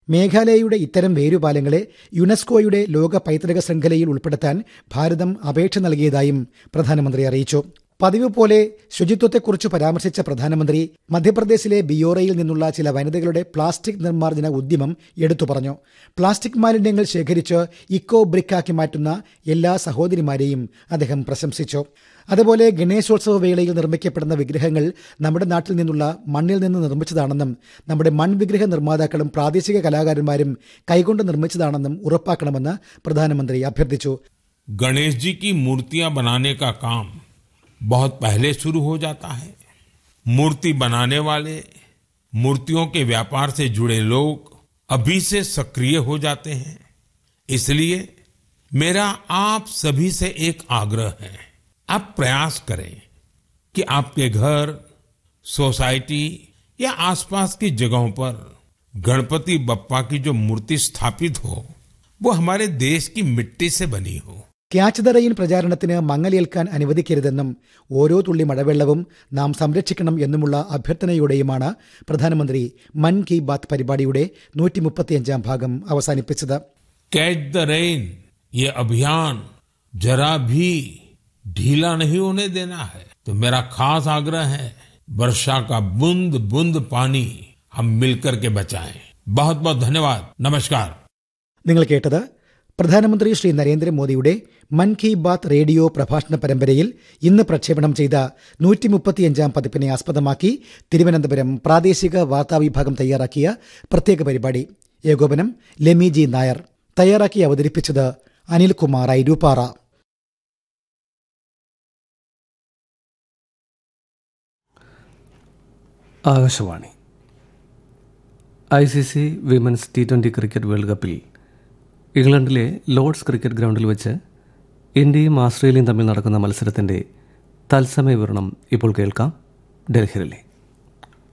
മേഘാലയയുടെ ഇത്തരം വേരുപാലങ്ങളെ യുനെസ്കോയുടെ ലോക പൈതൃക ശൃംഖലയിൽ ഉൾപ്പെടുത്താൻ ഭാരതം അപേക്ഷ നൽകിയതായും പ്രധാനമന്ത്രി അറിയിച്ചു പതിവ് പോലെ ശുചിത്വത്തെക്കുറിച്ച് പരാമർശിച്ച പ്രധാനമന്ത്രി മധ്യപ്രദേശിലെ ബിയോറയിൽ നിന്നുള്ള ചില വനിതകളുടെ പ്ലാസ്റ്റിക് നിർമ്മാർജ്ജന ഉദ്യമം എടുത്തു പറഞ്ഞു പ്ലാസ്റ്റിക് മാലിന്യങ്ങൾ ശേഖരിച്ച് ഇക്കോ ബ്രിക്കാക്കി മാറ്റുന്ന എല്ലാ സഹോദരിമാരെയും അദ്ദേഹം പ്രശംസിച്ചു അതുപോലെ ഗണേശോത്സവ വേളയിൽ നിർമ്മിക്കപ്പെടുന്ന വിഗ്രഹങ്ങൾ നമ്മുടെ നാട്ടിൽ നിന്നുള്ള മണ്ണിൽ നിന്ന് നിർമ്മിച്ചതാണെന്നും നമ്മുടെ മൺവിഗ്രഹ നിർമ്മാതാക്കളും പ്രാദേശിക കലാകാരന്മാരും കൈകൊണ്ട് നിർമ്മിച്ചതാണെന്നും ഉറപ്പാക്കണമെന്ന് പ്രധാനമന്ത്രി അഭ്യർത്ഥിച്ചു गणेश जी की मूर्तियां बनाने का काम बहुत पहले शुरू हो जाता है मूर्ति बनाने वाले मूर्तियों के व्यापार से जुड़े लोग अभी से सक्रिय हो जाते हैं इसलिए मेरा आप सभी से एक आग्रह है आप प्रयास करें कि आपके घर सोसाइटी या आसपास की जगहों पर गणपति बप्पा की जो मूर्ति स्थापित हो वो हमारे देश की मिट्टी से बनी हो ക്യാച്ച് ദ റെയിൻ പ്രചാരണത്തിന് മങ്ങലേൽക്കാൻ അനുവദിക്കരുതെന്നും ഓരോ തുള്ളി മഴവെള്ളവും നാം സംരക്ഷിക്കണം എന്നുമുള്ള അഭ്യർത്ഥനയോടെയുമാണ് പ്രധാനമന്ത്രി മൻ കി ബാത്ത് പരിപാടിയുടെ നൂറ്റി മുപ്പത്തിയഞ്ചാം ഭാഗം അവസാനിപ്പിച്ചത് कैच द रेन ये अभियान जरा भी ढीला नहीं होने देना है तो मेरा खास आग्रह है वर्षा का बूंद बूंद पानी हम मिलकर के बचाएं बहुत बहुत धन्यवाद नमस्कार നിങ്ങൾ കേട്ടത് പ്രധാനമന്ത്രി ശ്രീ നരേന്ദ്രമോദിയുടെ മൻ കി ബാത്ത് റേഡിയോ പ്രഭാഷണ പരമ്പരയിൽ ഇന്ന് പ്രക്ഷേപണം ചെയ്ത നൂറ്റി മുപ്പത്തിയഞ്ചാം പതിപ്പിനെ ആസ്പദമാക്കി തിരുവനന്തപുരം പ്രാദേശിക വാർത്താ വിഭാഗം തയ്യാറാക്കിയ പ്രത്യേക പരിപാടി ഏകോപനം ലെമി ജി നായർ തയ്യാറാക്കി അവതരിപ്പിച്ചത് Anilkumar Airuppara Akashvani I C C women's T twenty cricket world കപ്പിൽ ഇംഗ്ലണ്ടിലെ ലോർഡ്സ് ക്രിക്കറ്റ് ഗ്രൗണ്ടിൽ വെച്ച് ഇന്ത്യയും ആസ്ട്രേലിയയും തമ്മിൽ നടക്കുന്ന മത്സരത്തിൻ്റെ തത്സമയ വിവരണം ഇപ്പോൾ കേൾക്കാം ഡൽഹിയിലെ